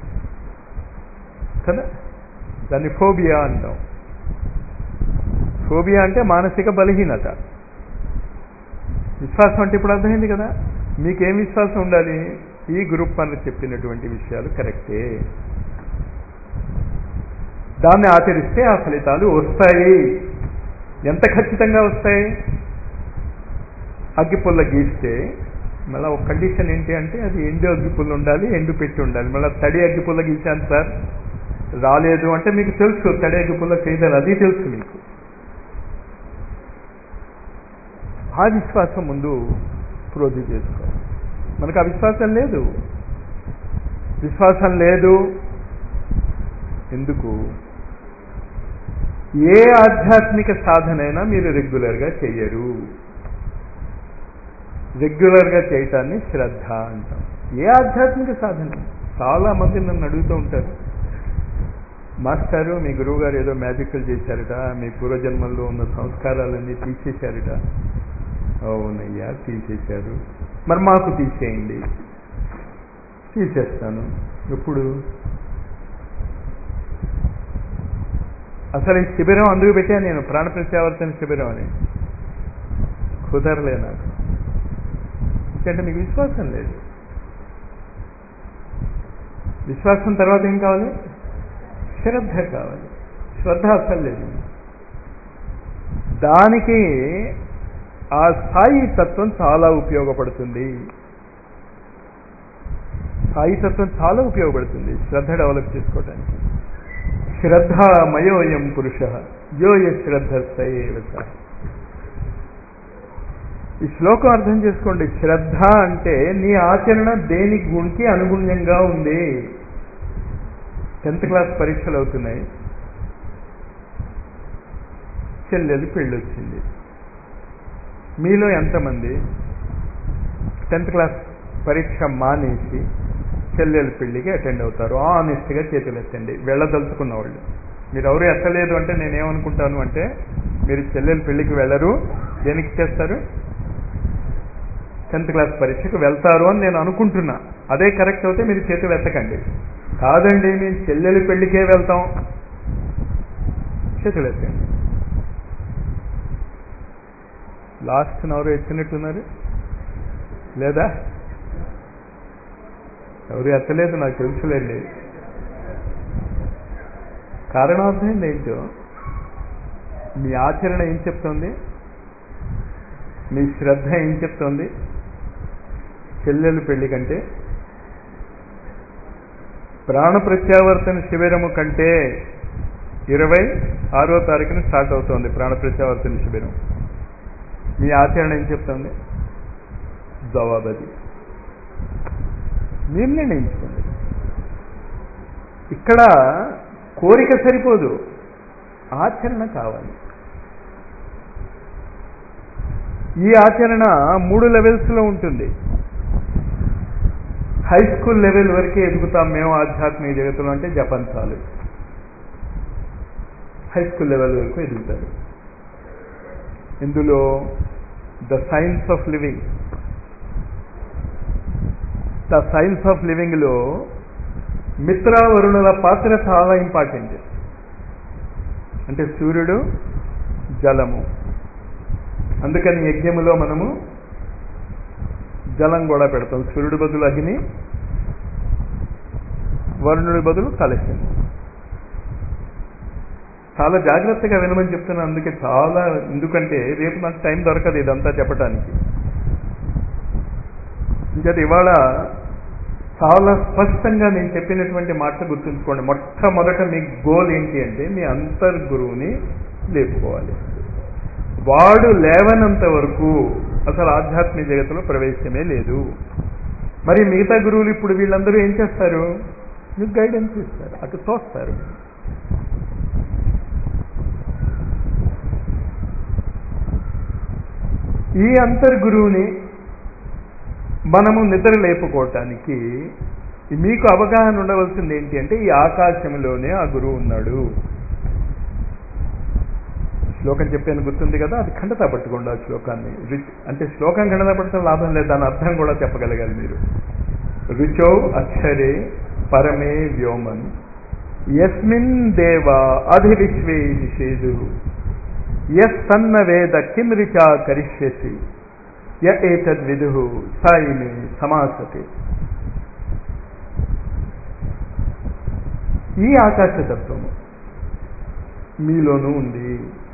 Speaker 1: కదా దాన్ని ఫోబియా అంటాం ఫోబియా అంటే మానసిక బలహీనత విశ్వాసం అంటే ఇప్పుడు అర్థమైంది కదా మీకేం విశ్వాసం ఉండాలి ఈ గ్రూప్ పనులు చెప్పినటువంటి విషయాలు కరెక్టే దాన్ని ఆచరిస్తే ఆ ఫలితాలు వస్తాయి ఎంత ఖచ్చితంగా వస్తాయి అగ్గిపుల్ల గీస్తే మళ్ళీ ఒక కండిషన్ ఏంటి అంటే అది ఎండు అగ్గిపుల్ల ఉండాలి ఎండు పెట్టి ఉండాలి మళ్ళీ తడి అగ్గిపుల్ల గీశాను సార్ రాలేదు అంటే మీకు తెలుసు తడి అగ్గిపుల్ల చేయదని అది తెలుసు మీకు ఆ విశ్వాసం ముందు ప్రోధి చేసుకోవాలి మనకు ఆ విశ్వాసం లేదు విశ్వాసం లేదు ఎందుకు ఏ ఆధ్యాత్మిక సాధనైనా మీరు రెగ్యులర్గా చెయ్యరు రెగ్యులర్గా చేయటాన్ని శ్రద్ధ అంటాం ఏ ఆధ్యాత్మిక సాధన చాలా మంది నన్ను అడుగుతూ ఉంటారు మాస్టారు మీ గురువు గారు ఏదో మ్యాజిక్లు చేశారట మీ పూర్వజన్మల్లో ఉన్న సంస్కారాలన్నీ తీసేశారట అవునయ్యా తీసేశారు మరి మాకు తీసేయండి తీసేస్తాను ఎప్పుడు అసలు ఈ శిబిరం అందుకు పెట్టాను నేను ప్రాణ ప్రత్యావర్తన శిబిరం అని కుదరలే నాకు ఎందుకంటే మీకు విశ్వాసం లేదు విశ్వాసం తర్వాత ఏం కావాలి శ్రద్ధ కావాలి శ్రద్ధ అసలు లేదు దానికి ఆ సాయి తత్వం చాలా ఉపయోగపడుతుంది సాయి తత్వం చాలా ఉపయోగపడుతుంది శ్రద్ధ డెవలప్ చేసుకోవడానికి శ్రద్ధ మయోయం పురుష యోయ శ్రద్ధ సయేవ ఈ శ్లోకం అర్థం చేసుకోండి శ్రద్ధ అంటే నీ ఆచరణ దేని గుణికి అనుగుణ్యంగా ఉంది టెన్త్ క్లాస్ పరీక్షలు అవుతున్నాయి చెల్లెలు పెళ్ళి వచ్చింది మీలో ఎంతమంది టెన్త్ క్లాస్ పరీక్ష మానేసి చెల్లెల పెళ్లికి అటెండ్ అవుతారు ఆనెస్ట్గా చేతులు ఎత్తండి వెళ్ళదలుచుకున్న వాళ్ళు మీరు ఎవరు ఎత్తలేదు అంటే నేనేమనుకుంటాను అంటే మీరు చెల్లెల పెళ్లికి వెళ్ళరు దేనికి చేస్తారు టెన్త్ క్లాస్ పరీక్షకు వెళ్తారు అని నేను అనుకుంటున్నా అదే కరెక్ట్ అయితే మీరు చేతులు ఎత్తకండి కాదండి మేము చెల్లెలి పెళ్లికే వెళ్తాం చేతులు ఎత్తండి లాస్ట్ ఎవరు ఎత్తినట్టున్నారు లేదా ఎవరు ఎత్తలేదు నాకు తెలుసులేండి కారణార్థం ఏంటో మీ ఆచరణ ఏం చెప్తోంది మీ శ్రద్ధ ఏం చెప్తోంది చెల్లెలు పెళ్లి కంటే ప్రాణ ప్రత్యావర్తన శిబిరము కంటే ఇరవై ఆరో తారీఖున స్టార్ట్ అవుతోంది ప్రాణ ప్రత్యావర్తన శిబిరం మీ ఆచరణ ఏం చెప్తుంది జవాబది మీరు నిర్ణయించుకోండి ఇక్కడ కోరిక సరిపోదు ఆచరణ కావాలి ఈ ఆచరణ మూడు లెవెల్స్లో ఉంటుంది హై స్కూల్ లెవెల్ వరకే ఎదుగుతాం మేము ఆధ్యాత్మిక జగత్తులో అంటే జపం చాలు హై స్కూల్ లెవెల్ వరకు ఎదుగుతారు ఇందులో the science of living the science of లివింగ్లో మిత్రావరుణుల పాత్ర చాలా ఇంపార్టెంట్ అంటే సూర్యుడు జలము అందుకని యజ్ఞములో మనము జలం కూడా పెడతాం సూర్యుడి బదులు అగ్ని వరుణుడి బదులు కలశం చాలా జాగ్రత్తగా వినమని చెప్తున్నాను అందుకే చాలా ఎందుకంటే రేపు నాకు టైం దొరకదు ఇదంతా చెప్పడానికి ఇంకా ఇవాళ చాలా స్పష్టంగా నేను చెప్పినటువంటి మాట గుర్తుంచుకోండి మొట్టమొదట మీ గోల్ ఏంటి అంటే మీ అంతర్గురువుని లేపుకోవాలి వాడు లేవనంత వరకు అసలు ఆధ్యాత్మిక జగత్తులో ప్రవేశమే లేదు మరి మిగతా గురువులు ఇప్పుడు వీళ్ళందరూ ఏం చేస్తారు మీకు గైడెన్స్ ఇస్తారు అటు తోస్తారు ఈ అంతర్గురువుని మనము నిద్ర లేపుకోవటానికి మీకు అవగాహన ఉండవలసింది ఏంటి అంటే ఈ ఆకాశంలోనే ఆ గురువు ఉన్నాడు శ్లోకం చెప్పాను గుర్తుంది కదా అది ఖండత పట్టుకోండి ఆ శ్లోకాన్ని రుచి అంటే శ్లోకం ఖండత పట్టడం లాభం లేదు దాని అర్థం కూడా చెప్పగలగాలి మీరు రుచౌ అక్షరే పరమే వ్యోమన్ యస్మిన్ దేవ అధివిశ్వే నిషేధు యస్ తన్న వేద కిం రిచా కరిష్యసి య ఏతద్ విదు సాయిమే సమాసతే ఈ ఆకాశతత్వము మీలోనూ ఉంది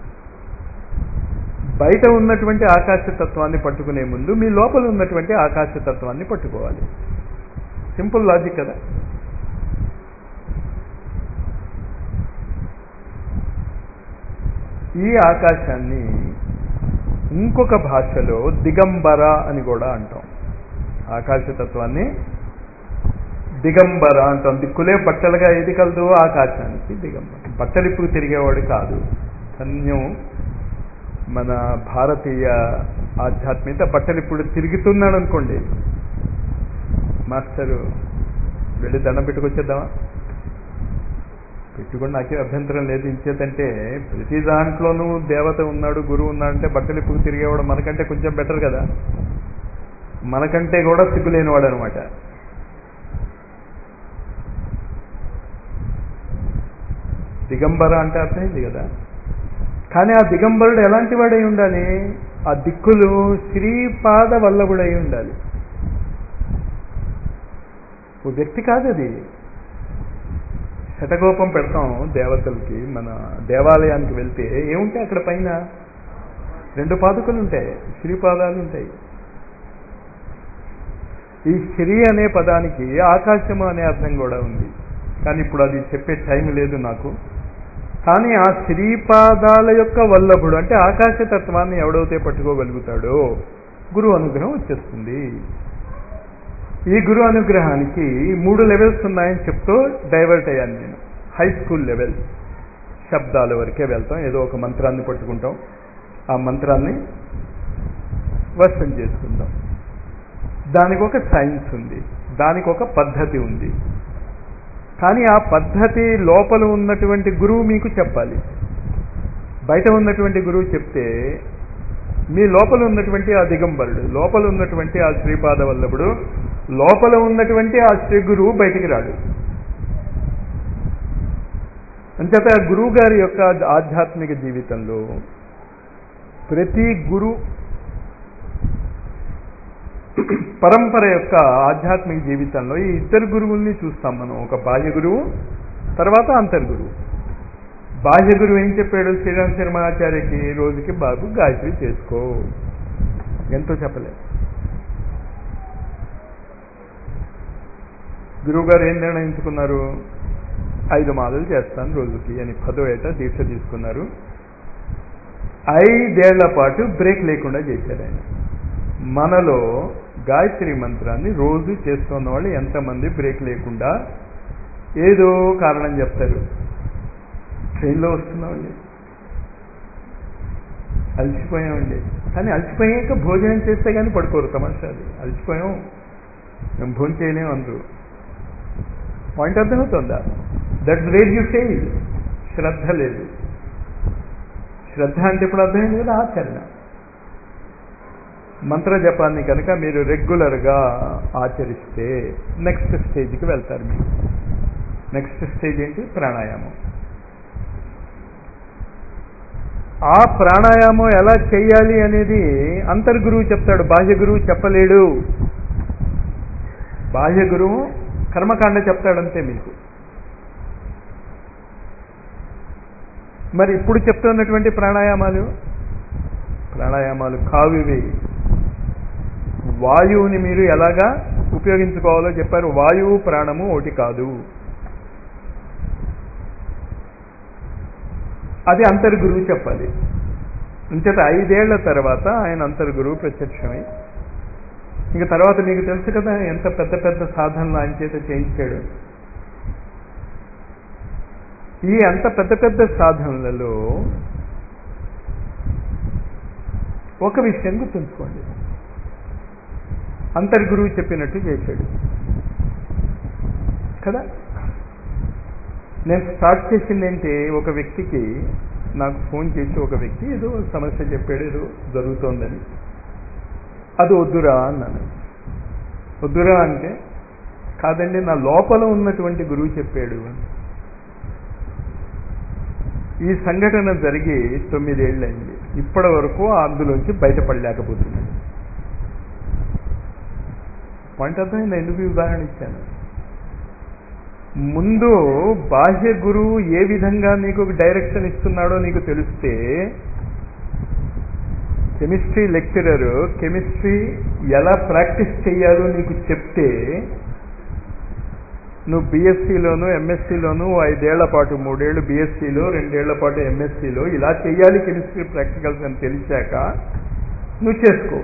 Speaker 1: బయట ఉన్నటువంటి ఆకాశతత్వాన్ని పట్టుకునే ముందు మీ లోపల ఉన్నటువంటి ఆకాశతత్వాన్ని పట్టుకోవాలి సింపుల్ లాజిక్ కదా ఈ ఆకాశాన్ని ఇంకొక భాషలో దిగంబర అని కూడా అంటాం ఆకాశతత్వాన్ని దిగంబర అంటాం దిక్కులే బట్టలుగా ఏది కలదు ఆకాశానికి దిగంబర బట్టలు ఇప్పుడు తిరిగేవాడు కాదు ధన్యం మన భారతీయ ఆధ్యాత్మిక బట్టలు ఇప్పుడు తిరుగుతున్నాడు అనుకోండి మాస్టరు వెళ్ళి దండం పెట్టుకొచ్చేద్దామా పెట్టుకుని నాకే అభ్యంతరం లేదు ఇచ్చేదంటే ప్రతి దాంట్లోనూ దేవత ఉన్నాడు గురువు ఉన్నాడు అంటే బట్టలు ఇప్పుడు తిరిగేవాడు మనకంటే కొంచెం బెటర్ కదా మనకంటే కూడా సిగ్గులేనివాడు అనమాట దిగంబర అంటే అర్థమైంది కదా కానీ ఆ దిగంబరుడు ఎలాంటి వాడై ఉండాలి ఆ దిక్కులు శ్రీపాద వల్లభుడై ఉండాలి ఓ వ్యక్తి కాదు అది శతకోపం పెడతాం దేవతలకి మన దేవాలయానికి వెళ్తే ఏముంటాయి అక్కడ పైన రెండు పాదుకలు ఉంటాయి శ్రీపాదాలు ఉంటాయి ఈ శ్రీ అనే పదానికి ఆకాశము అనే అర్థం కూడా ఉంది కానీ ఇప్పుడు అది చెప్పే టైం లేదు నాకు కానీ ఆ శ్రీపాదాల యొక్క వల్లభుడు అంటే ఆకాశతత్వాన్ని ఎవడైతే పట్టుకోగలుగుతాడో గురు అనుగ్రహం వచ్చేస్తుంది ఈ గురు అనుగ్రహానికి మూడు లెవెల్స్ ఉన్నాయని చెప్తూ డైవర్ట్ అయ్యాను నేను హై స్కూల్ లెవెల్ శబ్దాల వరకే వెళ్తాం ఏదో ఒక మంత్రాన్ని పట్టుకుంటాం ఆ మంత్రాన్ని వర్షం చేసుకుంటాం దానికి ఒక సైన్స్ ఉంది దానికి ఒక పద్ధతి ఉంది కానీ ఆ పద్ధతి లోపల ఉన్నటువంటి గురువు మీకు చెప్పాలి బయట ఉన్నటువంటి గురువు చెప్తే మీ లోపల ఉన్నటువంటి ఆ దిగంబరుడు లోపల ఉన్నటువంటి ఆ శ్రీపాద వల్లభుడు లోపల ఉన్నటువంటి ఆ శ్రీ గురువు బయటికి రాడు అంచేత గురువు గారి యొక్క ఆధ్యాత్మిక జీవితంలో ప్రతి గురు పరంపర యొక్క ఆధ్యాత్మిక జీవితంలో ఈ ఇద్దరు గురువుల్ని చూస్తాం మనం ఒక బాహ్య గురువు తర్వాత అంతర్గురువు బాహ్య గురువు ఏం చెప్పాడు శ్రీరామ్ శర్మాచార్యకి రోజుకి బాబు గాయత్రి చేసుకో ఎంతో చెప్పలే గురువుగారు ఏం నిర్ణయించుకున్నారు ఐదు మాలలు చేస్తాను రోజుకి అని పదో ఏట దీక్ష తీసుకున్నారు ఐదేళ్ల పాటు బ్రేక్ లేకుండా చేశారు ఆయన మనలో గాయత్రి మంత్రాన్ని రోజు చేస్తున్న వాళ్ళు ఎంతమంది బ్రేక్ లేకుండా ఏదో కారణం చెప్తారు ట్రైన్లో వస్తున్నామండి అలసిపోయామండి కానీ అలసిపోయాక భోజనం చేస్తే కానీ పడుకోరు తమాషా అది అలసిపోయాం మేము భోజనం చేయలేము అందరూ పాయింట్ అర్థమవుతుందా దట్స్ వేర్ యూ ఫెయిల్ శ్రద్ధ లేదు శ్రద్ధ అంటే ఇప్పుడు అర్థమైంది కదా ఆచరణ మంత్ర జపాన్ని కనుక మీరు రెగ్యులర్గా ఆచరిస్తే నెక్స్ట్ స్టేజ్కి వెళ్తారు మీరు నెక్స్ట్ స్టేజ్ ఏంటి ప్రాణాయామం ఆ ప్రాణాయామం ఎలా చేయాలి అనేది అంతర్గురువు చెప్తాడు బాహ్య గురువు చెప్పలేడు బాహ్య గురువు కర్మకాండ చెప్తాడంతే మీకు మరి ఇప్పుడు చెప్తున్నటువంటి ప్రాణాయామాలు ప్రాణాయామాలు కావివి వాయువుని మీరు ఎలాగా ఉపయోగించుకోవాలో చెప్పారు వాయువు ప్రాణము ఒకటి కాదు అది అంతర్గురువు చెప్పాలి అంచేత ఐదేళ్ల తర్వాత ఆయన అంతర్గురువు ప్రత్యక్షమై ఇంక తర్వాత మీకు తెలుసు కదా ఎంత పెద్ద పెద్ద సాధనలు ఆయన చేత చేయించాడు ఈ అంత పెద్ద పెద్ద సాధనలలో ఒక విషయం గుర్తుంచుకోండి అంతర్ గురువు చెప్పినట్టు చేశాడు కదా నేను స్టార్ట్ చేసింది ఏంటి ఒక వ్యక్తికి నాకు ఫోన్ చేసి ఒక వ్యక్తి ఏదో సమస్య చెప్పాడు ఏదో జరుగుతోందని అది వద్దురా అన్నాను వద్దురా అంటే కాదండి నా లోపల ఉన్నటువంటి గురువు చెప్పాడు అని ఈ సంఘటన జరిగి తొమ్మిదేళ్ళైంది ఇప్పటి వరకు అందులోంచి బయటపడలేకపోతున్నాడు పాయింట్ అర్థమైంది ఎందుకు ఈ ఉదాహరణ ఇచ్చాను ముందు బాహ్య గురువు ఏ విధంగా నీకు డైరెక్షన్ ఇస్తున్నాడో నీకు తెలిస్తే కెమిస్ట్రీ లెక్చరర్ కెమిస్ట్రీ ఎలా ప్రాక్టీస్ చేయాలో నీకు చెప్తే నువ్వు బీఎస్సీలోను ఎంఎస్సీలోను ఐదేళ్ల పాటు మూడేళ్లు బీఎస్సీలో రెండేళ్ల పాటు ఎంఎస్సీలో ఇలా చేయాలి కెమిస్ట్రీ ప్రాక్టికల్స్ అని తెలిసాక నువ్వు చేసుకో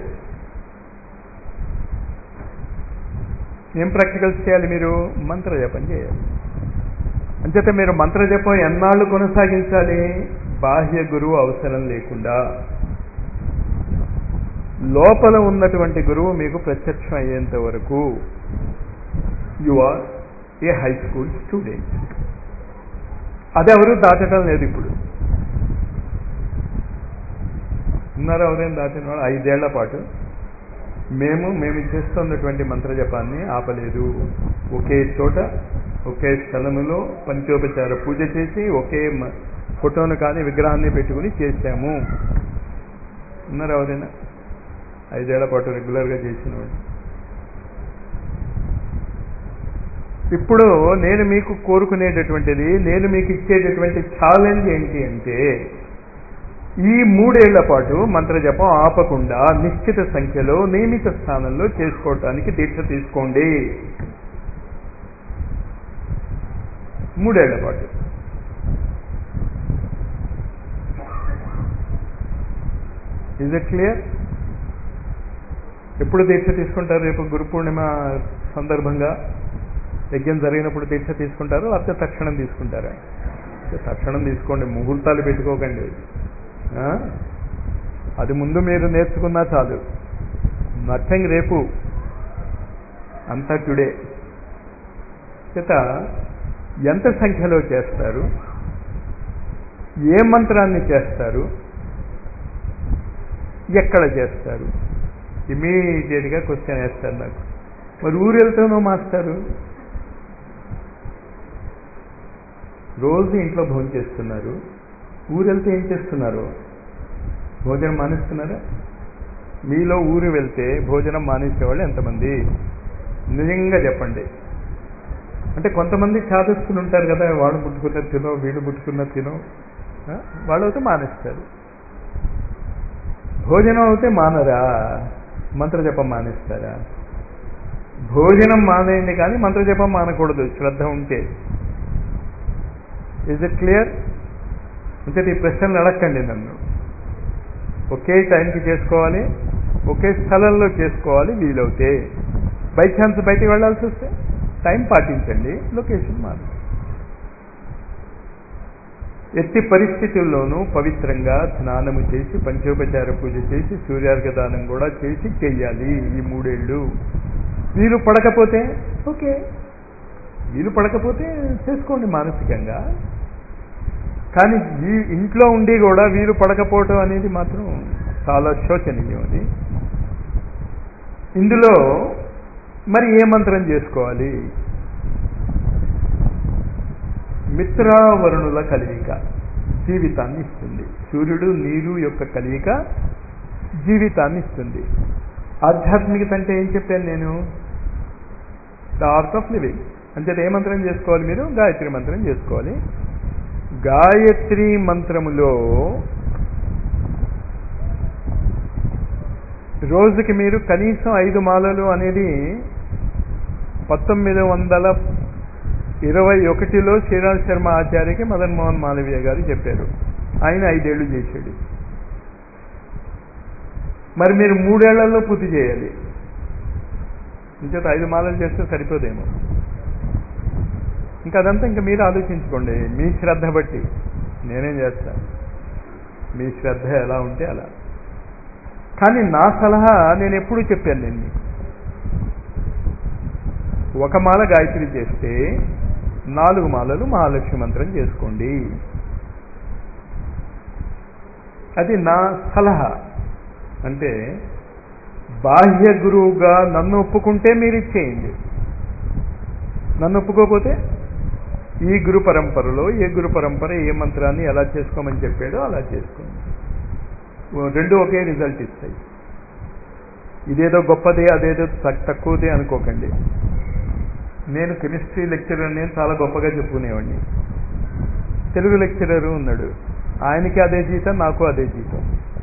Speaker 1: ఏం ప్రాక్టికల్స్ చేయాలి మీరు మంత్రజపం చేయాలి అంచేత మీరు మంత్రజపం ఎన్నాళ్ళు కొనసాగించాలి బాహ్య గురువు అవసరం లేకుండా లోపల ఉన్నటువంటి గురువు మీకు ప్రత్యక్షం అయ్యేంత వరకు you are a high school student అది ఎవరు దాటడం లేదు ఇప్పుడు ఉన్నారు ఎవరైనా దాటిన వాళ్ళు ఐదేళ్ల పాటు మేము మేము చేస్తున్నటువంటి మంత్రజపాన్ని ఆపలేదు ఒకే చోట ఒకే స్థలములో పంచోపచార పూజ చేసి ఒకే ఫోటోను కానీ విగ్రహాన్ని పెట్టుకుని చేశాము ఉన్నారు ఎవరైనా ఐదేళ్ల పాటు రెగ్యులర్గా చేసిన వాళ్ళు ఇప్పుడు నేను మీకు కోరుకునేటటువంటిది నేను మీకు ఇచ్చేటటువంటి ఛాలెంజ్ ఏంటి అంటే ఈ మూడేళ్ల పాటు మంత్రజపం ఆపకుండా నిశ్చిత సంఖ్యలో నియమిత స్థానంలో చేసుకోవటానికి దీక్ష తీసుకోండి మూడేళ్ల పాటు ఇజ్ ఇట్ క్లియర్ ఎప్పుడు దీక్ష తీసుకుంటారు రేపు గురు పూర్ణిమ సందర్భంగా యజ్ఞం జరిగినప్పుడు దీక్ష తీసుకుంటారు లేకపోతే తక్షణం తీసుకుంటారా తక్షణం తీసుకోండి ముహూర్తాలు పెట్టుకోకండి అది ముందు మీరు నేర్చుకున్నా చాలు నథింగ్ రేపు అంతా టుడే చేత ఎంత సంఖ్యలో చేస్తారు ఏ మంత్రాన్ని చేస్తారు ఎక్కడ చేస్తారు ఇమీడియట్గా క్వశ్చన్ వేస్తారు నాకు మరి ఊరు వెళ్తానో మాస్టారు రోజు ఇంట్లో భోజనం చేస్తున్నారు ఊరు వెళ్తే ఏం చేస్తున్నారు భోజనం మానేస్తున్నారా మీలో ఊరు వెళ్తే భోజనం మానేసేవాళ్ళు ఎంతమంది నిజంగా చెప్పండి అంటే కొంతమంది చాదస్తులు ఉంటారు కదా వాడు ముట్టుకున్న తినో వీడు ముట్టుకున్న తినో వాళ్ళు అయితే మానేస్తారు భోజనం అయితే మానరా మంత్రజపం మానేస్తారా భోజనం మానేయండి కానీ మంత్రజపం మానకూడదు శ్రద్ధ ఉంటే ఇజ్ ఇట్ క్లియర్ అంటే ఈ ప్రశ్నలు అడగండి నన్ను ఒకే టైంకి చేసుకోవాలి ఒకే స్థలంలో చేసుకోవాలి వీలవుతే బై ఛాన్స్ బయటికి వెళ్ళాల్సి వస్తే టైం పాటించండి లొకేషన్ మారు ఎట్టి పరిస్థితుల్లోనూ పవిత్రంగా స్నానము చేసి పంచోపచార పూజ చేసి సూర్యార్ఘదానం కూడా చేసి చెయ్యాలి ఈ మూడేళ్ళు వీలు పడకపోతే ఓకే వీలు పడకపోతే చేసుకోండి మానసికంగా కానీ ఈ ఇంట్లో ఉండి కూడా వీలు పడకపోవటం అనేది మాత్రం చాలా శోచనీయం అది ఇందులో మరి ఏ మంత్రం చేసుకోవాలి మిత్రావరుణుల కలయిక జీవితాన్ని ఇస్తుంది సూర్యుడు నీరు యొక్క కలయిక జీవితాన్ని ఇస్తుంది ఆధ్యాత్మికత అంటే ఏం చెప్పాను నేను ద ఆర్ట్ ఆఫ్ లివింగ్ అంటే ఏ మంత్రం చేసుకోవాలి మీరు గాయత్రి మంత్రం చేసుకోవాలి గాయత్రి మంత్రములో రోజుకి మీరు కనీసం ఐదు మాలలు అనేది పంతొమ్మిది వందల ఇరవై ఒకటిలో శ్రీరామ్ శర్మ ఆచార్యకి మదన్ మోహన్ మాలవీయ గారు చెప్పారు ఆయన ఐదేళ్లు చేశాడు మరి మీరు మూడేళ్లలో పూర్తి చేయాలి ఇంచేత ఐదు మాలలు చేస్తే సరిపోదేమో ఇంకా అదంతా ఇంకా మీరు ఆలోచించుకోండి మీ శ్రద్ధ బట్టి నేనేం చేస్తాను మీ శ్రద్ధ ఎలా ఉంటే అలా కానీ నా సలహా నేను ఎప్పుడూ చెప్పాను నేను మీకు. ఒక మాల గాయత్రి చేస్తే నాలుగు మాలలు మహాలక్ష్మి మంత్రం చేసుకోండి అది నా సలహా అంటే బాహ్య గురువుగా నన్ను ఒప్పుకుంటే మీరు ఇచ్చేయండి నన్ను ఒప్పుకోకపోతే ఈ గురు పరంపరలో ఏ గురు పరంపర ఏ మంత్రాన్ని ఎలా చేసుకోమని చెప్పాడో అలా చేసుకోండి ఓ రెండు ఒకే రిజల్ట్ ఇస్తాయి ఇదేదో గొప్పదే అదేదో తక్- తక్కువదే అనుకోకండి నేను కెమిస్ట్రీ లెక్చరర్ నేను చాలా గొప్పగా చెప్పుకునేవాడిని తెలుగు లెక్చరరు ఉన్నాడు ఆయనకి అదే జీతం నాకు అదే జీతం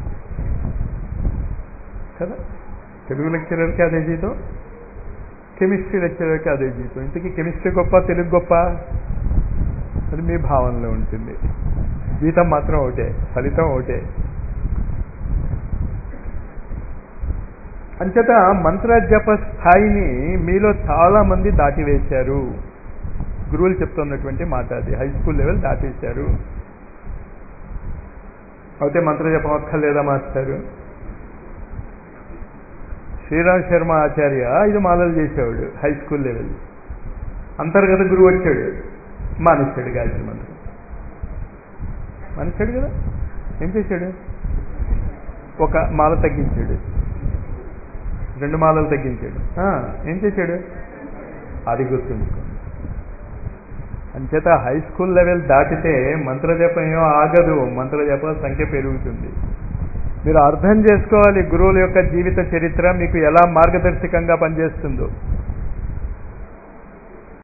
Speaker 1: కదా తెలుగు లెక్చరర్కి అదే జీతం కెమిస్ట్రీ లెక్చరర్కి అదే జీతం ఇంతకీ కెమిస్ట్రీ గొప్ప తెలుగు గొప్ప అది మీ భావనలో ఉంటుంది జీతం మాత్రం ఒకటే ఫలితం ఒకటే అంచేత మంత్ర జప స్థాయిని మీలో చాలా మంది దాటివేశారు గురువులు చెప్తున్నటువంటి మాట అది హై స్కూల్ లెవెల్ దాటేశారు అయితే మంత్ర జపం అక్కర్లేదా మాస్టారు శ్రీరామ్ శర్మ ఆచార్య ఐదు మాలలు చేసేవాడు హై స్కూల్ లెవెల్ అంతర్గత గురువు వచ్చాడు మానేశాడు గాయత్రి మంత్రం మానేశాడు కదా ఏం చేశాడు ఒక మాల తగ్గించాడు రెండు మాలలు తగ్గించాడు ఆ, ఏం చేశాడు అది గుర్తుంచుకోండి అంచేత హై స్కూల్ లెవెల్ దాటితే మంత్రజపం ఏమో ఆగదు మంత్రజప సంఖ్య పెరుగుతుంది మీరు అర్థం చేసుకోవాలి గురువుల యొక్క జీవిత చరిత్ర మీకు ఎలా మార్గదర్శకంగా పనిచేస్తుందో